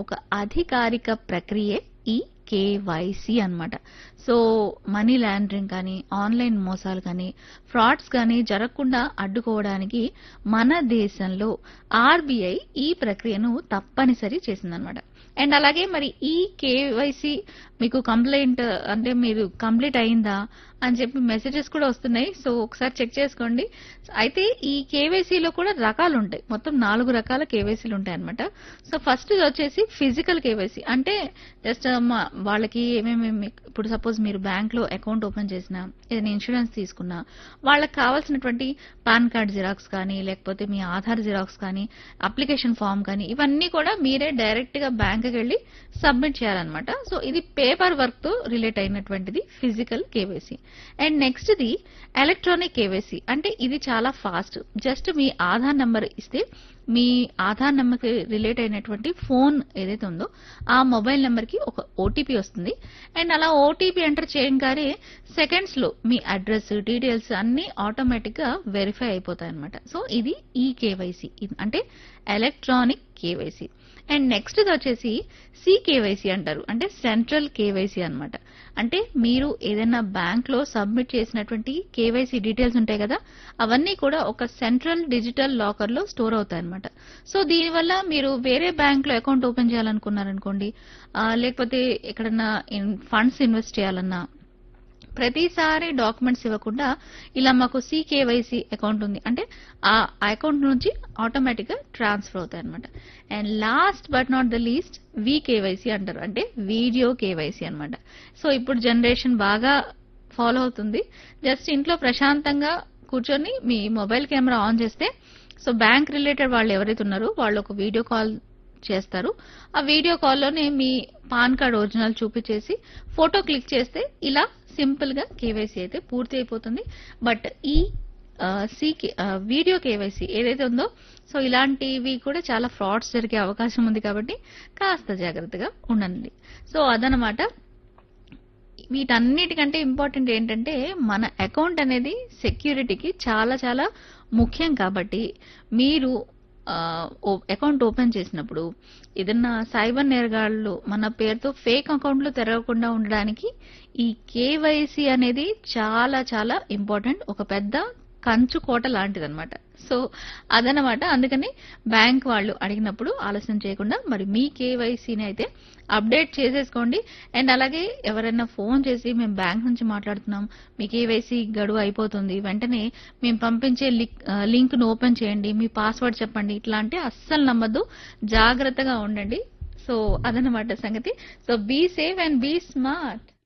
ఒక అధికారిక ప్రక్రియే ఈ కేవైసీ అన్నమాట సో మనీ లాండరింగ్ కానీ ఆన్లైన్ మోసాలు కానీ ఫ్రాడ్స్ కానీ జరగకుండా అడ్డుకోవడానికి మన దేశంలో ఆర్బీఐ ఈ ప్రక్రియను తప్పనిసరి చేసిందనమాట అండ్ అలాగే మరి ఈ కేవైసీ మీకు కంప్లైంట్ అంటే మీరు కంప్లీట్ అయిందా అని చెప్పి మెసేజెస్ కూడా వస్తున్నాయి సో ఒకసారి చెక్ చేసుకోండి అయితే ఈ కేవైసీలో కూడా రకాలు ఉంటాయి మొత్తం నాలుగు రకాల కేవైసీలు ఉంటాయి అనమాట సో ఫస్ట్ వచ్చేసి ఫిజికల్ కేవైసీ అంటే జస్ట్ వాళ్ళకి ఏమేమి ఇప్పుడు సపోజ్ మీరు బ్యాంక్ లో అకౌంట్ ఓపెన్ చేసినా ఏదైనా ఇన్సూరెన్స్ తీసుకున్నా వాళ్ళకి కావాల్సినటువంటి పాన్ కార్డ్ జిరాక్స్ కానీ లేకపోతే మీ ఆధార్ జిరాక్స్ కానీ అప్లికేషన్ ఫామ్ కానీ ఇవన్నీ కూడా మీరే డైరెక్ట్ గా బ్యాంక్ వెళ్ళి సబ్మిట్ చేయాలన్నమాట సో ఇది పేపర్ వర్క్ తో రిలేట్ అయినటువంటిది physical KYC and next the electronic KYC అంటే ఇది చాలా ఫాస్ట్ జస్ట్ మీ ఆధార్ నెంబర్ ఇస్తే మీ ఆధార్ నెంబర్ కి రిలేట్ అయినటువంటి ఫోన్ ఏదైతే ఉందో ఆ మొబైల్ నెంబర్ కి ఒక ఓటీపీ వస్తుంది అండ్ అలా ఓటీపీ ఎంటర్ చేయగానే సెకండ్స్ లో మీ అడ్రస్ డీటెయిల్స్ అన్ని ఆటోమేటిక్ గా వెరిఫై అయిపోతాయి అనమాట సో ఇది ఈ కేవైసీ అంటే ఎలక్ట్రానిక్ కేవైసీ అండ్ నెక్స్ట్ వచ్చేసి సి కేవైసీ అంటారు అంటే సెంట్రల్ కేవైసీ అన్నమాట అంటే మీరు ఏదైనా బ్యాంక్ లో సబ్మిట్ చేసినటువంటి కేవైసీ డీటెయిల్స్ ఉంటాయి కదా అవన్నీ కూడా ఒక సెంట్రల్ డిజిటల్ లాకర్ లో స్టోర్ అవుతాయి అనమాట సో దీనివల్ల మీరు వేరే బ్యాంక్ లో అకౌంట్ ఓపెన్ చేయాలనుకున్నారనుకోండి ఆ, లేకపోతే ఎక్కడన్నా ఫండ్స్ ఇన్వెస్ట్ చేయాలన్నా ప్రతిసారి డాక్యుమెంట్స్ ఇవ్వకుండా ఇలా మాకు సికేవైసీ అకౌంట్ ఉంది అంటే ఆ అకౌంట్ నుంచి ఆటోమేటిక్ గా ట్రాన్స్ఫర్ అవుతాయి అనమాట and last but not the least V KYC అంటారు అంటే వీడియో కేవైసీ అన్నమాట సో ఇప్పుడు జనరేషన్ బాగా ఫాలో అవుతుంది జస్ట్ ఇంట్లో ప్రశాంతంగా కూర్చొని మీ మొబైల్ కెమెరా ఆన్ చేస్తే సో బ్యాంక్ రిలేటెడ్ వాళ్ళు ఎవరైతే ఉన్నారో వాళ్ళు ఒక వీడియో కాల్ చేస్తారు ఆ వీడియో కాల్లోనే మీ పాన్ కార్డ్ ఒరిజినల్ చూపించేసి ఫోటో క్లిక్ చేస్తే ఇలా సింపుల్ గా కేవైసీ అయితే పూర్తి అయిపోతుంది బట్ ఈ సి వీడియో కేవైసీ ఏదైతే ఉందో సో ఇలాంటివి కూడా చాలా ఫ్రాడ్స్ జరిగే అవకాశం ఉంది కాబట్టి కాస్త జాగ్రత్తగా ఉండండి సో అదనమాట వీటన్నిటికంటే ఇంపార్టెంట్ ఏంటంటే మన అకౌంట్ అనేది సెక్యూరిటీకి చాలా చాలా ముఖ్యం కాబట్టి మీరు అకౌంట్ ఓపెన్ చేసినప్పుడు ఏదన్నా సైబర్ నేరగాళ్ళు మన పేరుతో ఫేక్ అకౌంట్లు తెరవకుండా ఉండడానికి ఈ కేవైసీ అనేది చాలా చాలా ఇంపార్టెంట్ ఒక పెద్ద కంచు కోట లాంటిదన్నమాట సో అదనమాట అందుకని బ్యాంక్ వాళ్ళు అడిగినప్పుడు ఆలస్యం చేయకుండా మరి మీ కేవైసీని అయితే అప్డేట్ చేసేసుకోండి అండ్ అలాగే ఎవరైనా ఫోన్ చేసి మేము బ్యాంక్ నుంచి మాట్లాడుతున్నాం మీ కేవైసీ గడువు అయిపోతుంది వెంటనే మేము పంపించే లింక్ ను ఓపెన్ చేయండి మీ పాస్వర్డ్ చెప్పండి ఇట్లాంటి అస్సలు నమ్మద్దు జాగ్రత్తగా ఉండండి సో అదనమాట సంగతి so be safe and be smart